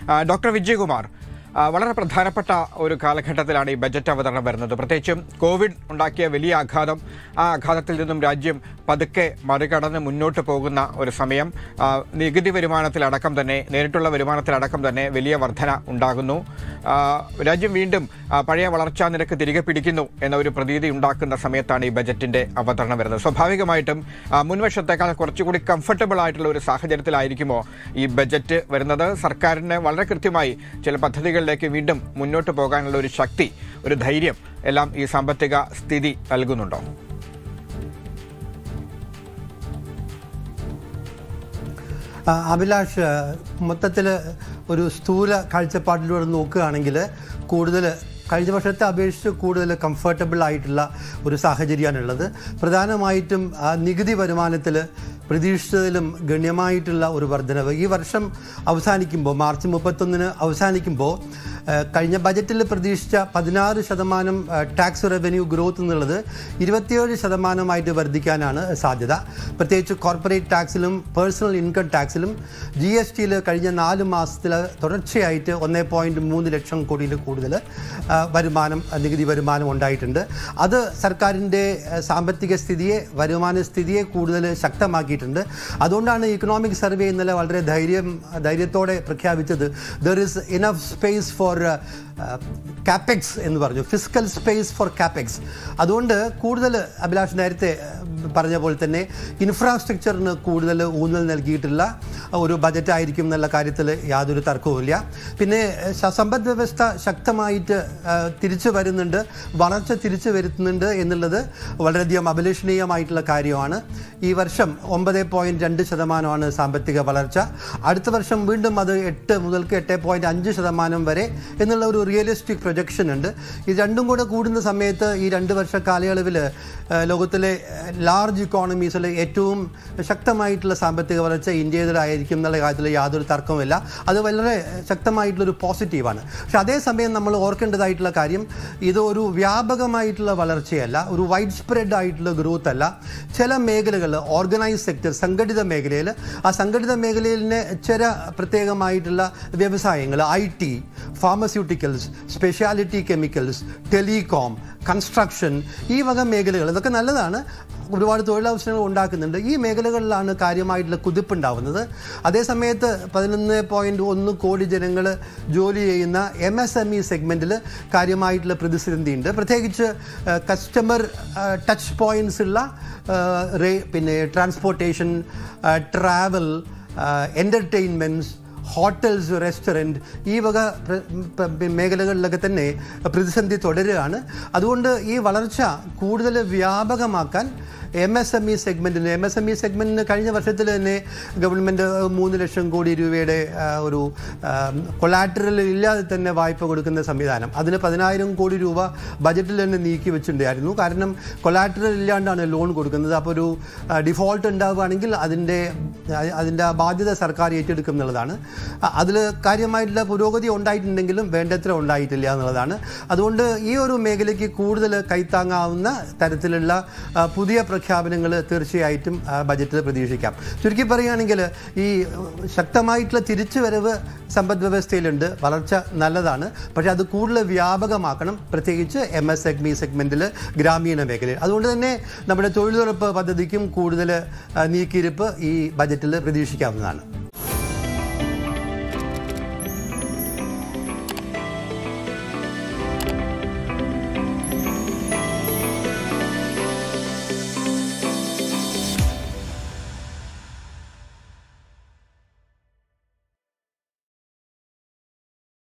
ആ, ഡോക്ടർ വിജയകുമാർ ആ, വളരെ പ്രധാനപ്പെട്ട ഒരു കാലഘട്ടത്തിലാണ് ഈ ബജറ്റ് അവതരണം വരുന്നത് പ്രത്യേകിച്ചും കോവിഡ് ഉണ്ടാക്കിയ വലിയ ആഘാതം ആ ആഘാതത്തിൽ നിന്നും രാജ്യം പതുക്കെ മറികടന്ന് മുന്നോട്ട് പോകുന്ന ഒരു സമയം ആ, നികുതി വരുമാനത്തിലടക്കം തന്നെ നേരിട്ടുള്ള വരുമാനത്തിലടക്കം തന്നെ വലിയ വർധന ഉണ്ടാകുന്നു ആ, രാജ്യം വീണ്ടും ആ, പഴയ വളർച്ചാ നിരക്ക് തിരികെ പിടിക്കുന്നു എന്ന ഒരു പ്രതീതി ഉണ്ടാക്കുന്ന സമയത്താണ് ഈ ബജറ്റിന്റെ അവതരണം വരുന്നത് സ്വാഭാവികമായിട്ടും ആ, മുൻവർഷത്തേക്കാൾ കുറച്ചുകൂടി കംഫർട്ടബിൾ ആയിട്ടുള്ള ഒരു സാഹചര്യത്തിലായിരിക്കുമോ ഈ ബജറ്റ് വരുന്നത് സർക്കാരിന് വളരെ കൃത്യമായി ചില പദ്ധതികളിലേക്ക് വീണ്ടും മുന്നോട്ട് പോകാനുള്ള ഒരു ശക്തി ഒരു ധൈര്യം എല്ലാം ഈ സാമ്പത്തിക സ്ഥിതി നൽകുന്നുണ്ടോ ആ, അഭിലാഷ് മൊത്തത്തിൽ ഒരു സ്ഥൂല കാഴ്ചപ്പാടിലൂടെ നോക്കുകയാണെങ്കിൽ കൂടുതൽ കഴിഞ്ഞ വർഷത്തെ അപേക്ഷിച്ച് കൂടുതൽ കംഫർട്ടബിൾ ആയിട്ടുള്ള ഒരു സാഹചര്യമാണുള്ളത് പ്രധാനമായിട്ടും ആ, നികുതി വരുമാനത്തിൽ പ്രതീക്ഷിച്ചതിലും ഗണ്യമായിട്ടുള്ള ഒരു വർധനവ് ഈ വർഷം അവസാനിക്കുമ്പോൾ മാർച്ച് മുപ്പത്തൊന്നിന് അവസാനിക്കുമ്പോൾ ആ, കഴിഞ്ഞ ബജറ്റിൽ പ്രതീക്ഷിച്ച പതിനാറ് ശതമാനം ടാക്സ് റവന്യൂ ഗ്രോത്ത് എന്നുള്ളത് ഇരുപത്തിയേഴ് ശതമാനമായിട്ട് വർദ്ധിക്കാനാണ് സാധ്യത പ്രത്യേകിച്ച് കോർപ്പറേറ്റ് ടാക്സിലും പേഴ്സണൽ ഇൻകം ടാക്സിലും ജി എസ് ടിയിൽ കഴിഞ്ഞ നാല് മാസത്തിൽ തുടർച്ചയായിട്ട് ഒന്നേ പോയിൻറ്റ് മൂന്ന് ലക്ഷം കോടിയിൽ കൂടുതൽ ആ, വരുമാനം ആ, നികുതി വരുമാനം ഉണ്ടായിട്ടുണ്ട് അത് സർക്കാരിൻ്റെ ആ, സാമ്പത്തിക സ്ഥിതിയെ വരുമാന സ്ഥിതിയെ കൂടുതൽ ശക്തമാക്കിയിട്ടുണ്ട് അതുകൊണ്ടാണ് ഇക്കണോമിക് സർവേ ഇന്നലെ വളരെ ധൈര്യം ധൈര്യത്തോടെ പ്രഖ്യാപിച്ചത് there is enough space for capex എന്ന് പറഞ്ഞു ഫിസിക്കൽ സ്പേസ് ഫോർ കാപ്പെക്സ് അതുകൊണ്ട് കൂടുതൽ അഭിലാഷ് നേരത്തെ ആ, പറഞ്ഞ പോലെ തന്നെ ഇൻഫ്രാസ്ട്രക്ചറിന് കൂടുതൽ ഊന്നൽ നൽകിയിട്ടുള്ള ഒരു ബജറ്റ് ആയിരിക്കും എന്നുള്ള കാര്യത്തിൽ യാതൊരു തർക്കവുമില്ല പിന്നെ ശ- സമ്പദ് വ്യവസ്ഥ ശക്തമായിട്ട് ആ, തിരിച്ചു വരുന്നുണ്ട് വളർച്ച തിരിച്ചു വരുത്തുന്നുണ്ട് എന്നുള്ളത് വളരെയധികം അഭിലഷണീയമായിട്ടുള്ള കാര്യമാണ് ഈ വർഷം ഒമ്പത് പോയിൻറ്റ് രണ്ട് ശതമാനമാണ് സാമ്പത്തിക വളർച്ച അടുത്ത വർഷം വീണ്ടും അത് എട്ട് മുതൽക്ക് എട്ട് പോയിൻറ്റ് അഞ്ച് ശതമാനം വരെ എന്നുള്ള ഒരു റിയലിസ്റ്റിക് പ്രൊജക്ഷൻ ഉണ്ട് ഇത് രണ്ടും കൂടെ കൂടുന്ന സമയത്ത് ഈ രണ്ട് വർഷ കാലയളവിൽ ലോകത്തിലെ ലാർജ് ഇക്കോണമീസിൽ ഏറ്റവും ശക്തമായിട്ടുള്ള സാമ്പത്തിക വളർച്ച ഇന്ത്യയിലായിരിക്കും എന്നുള്ള കാര്യത്തിൽ യാതൊരു തർക്കവുമില്ല അത് വളരെ ശക്തമായിട്ടുള്ളൊരു പോസിറ്റീവാണ് പക്ഷെ അതേസമയം നമ്മൾ ഓർക്കേണ്ടതായിട്ടുള്ള കാര്യം ഇത് ഒരു വ്യാപകമായിട്ടുള്ള വളർച്ചയല്ല ഒരു വൈഡ് സ്പ്രെഡ് ആയിട്ടുള്ള ഗ്രോത്ത് അല്ല ചില മേഖലകൾ ഓർഗനൈസ് സെക്ടർ സംഘടിത മേഖലയിൽ ആ സംഘടിത മേഖലയിലെ ചില പ്രത്യേകമായിട്ടുള്ള വ്യവസായങ്ങൾ I T pharmaceuticals speciality chemicals telecom construction ഈ വക മേഖലകൾ ഇതൊക്കെ നല്ലതാണ് ഒരുപാട് തൊഴിലവസരങ്ങൾ ഉണ്ടാക്കുന്നുണ്ട് ഈ മേഖലകളിലാണ് കാര്യമായിട്ടുള്ള കുതിപ്പുണ്ടാവുന്നത് അതേസമയത്ത് പതിനൊന്ന് പോയിൻറ്റ് ഒന്ന് കോടി ജനങ്ങൾ ജോലി ചെയ്യുന്ന എം എസ് എം ഇ സെഗ്മെൻറ്റിൽ കാര്യമായിട്ടുള്ള പ്രതിസന്ധിയുണ്ട് പ്രത്യേകിച്ച് കസ്റ്റമർ ടച്ച് പോയിൻറ്റ്സ് ഉള്ള ആ, റേ പിന്നെ transportation travel entertainments hotels restaurant ഈ വക പ്ര- പ- മേഖലകളിലൊക്കെ തന്നെ പ്രതിസന്ധി തുടരുകയാണ് അതുകൊണ്ട് ഈ വളർച്ച കൂടുതൽ വ്യാപകമാക്കാൻ എം എസ് എം ഇ സെഗ്മെൻറ്റിന് എം എസ് എം ഇ സെഗ്മെൻറ്റിന് കഴിഞ്ഞ വർഷത്തിൽ തന്നെ ഗവൺമെൻറ് മൂന്ന് ലക്ഷം കോടി രൂപയുടെ ആ, ഒരു കൊളാറ്ററൽ ഇല്ലാതെ തന്നെ വായ്പ കൊടുക്കുന്ന സംവിധാനം അതിന് പതിനായിരം കോടി രൂപ ബജറ്റിൽ തന്നെ നീക്കി വെച്ചിട്ടുണ്ടായിരുന്നു കാരണം കൊളാറ്ററൽ ഇല്ലാണ്ടാണ് ലോൺ കൊടുക്കുന്നത് അപ്പോൾ ഒരു ഡിഫോൾട്ട് ഉണ്ടാവുകയാണെങ്കിൽ അതിൻ്റെ അതിൻ്റെ ബാധ്യത സർക്കാർ ഏറ്റെടുക്കും എന്നുള്ളതാണ് അതിൽ കാര്യമായിട്ടുള്ള പുരോഗതി ഉണ്ടായിട്ടുണ്ടെങ്കിലും വേണ്ടത്ര ഉണ്ടായിട്ടില്ല എന്നുള്ളതാണ് അതുകൊണ്ട് ഈ ഒരു മേഖലയ്ക്ക് കൂടുതൽ കൈത്താങ്ങാവുന്ന തരത്തിലുള്ള ആ, പുതിയ പ്രഖ്യാപനങ്ങൾ തീർച്ചയായിട്ടും ആ, ബജറ്റിൽ പ്രതീക്ഷിക്കാം ചുരുക്കി പറയുകയാണെങ്കിൽ ഈ ശക്തമായിട്ടുള്ള തിരിച്ചുവരവ് സമ്പദ് വ്യവസ്ഥയിലുണ്ട് വളർച്ച നല്ലതാണ് പക്ഷേ അത് കൂടുതൽ വ്യാപകമാക്കണം പ്രത്യേകിച്ച് എം എസ് എഗ്മി സെഗ്മെൻറ്റിൽ ഗ്രാമീണ മേഖലയിൽ അതുകൊണ്ട് തന്നെ നമ്മുടെ തൊഴിലുറപ്പ് പദ്ധതിക്കും കൂടുതൽ ആ, നീക്കിയിരിപ്പ് ഈ ബജറ്റിൽ പ്രതീക്ഷിക്കാവുന്നതാണ്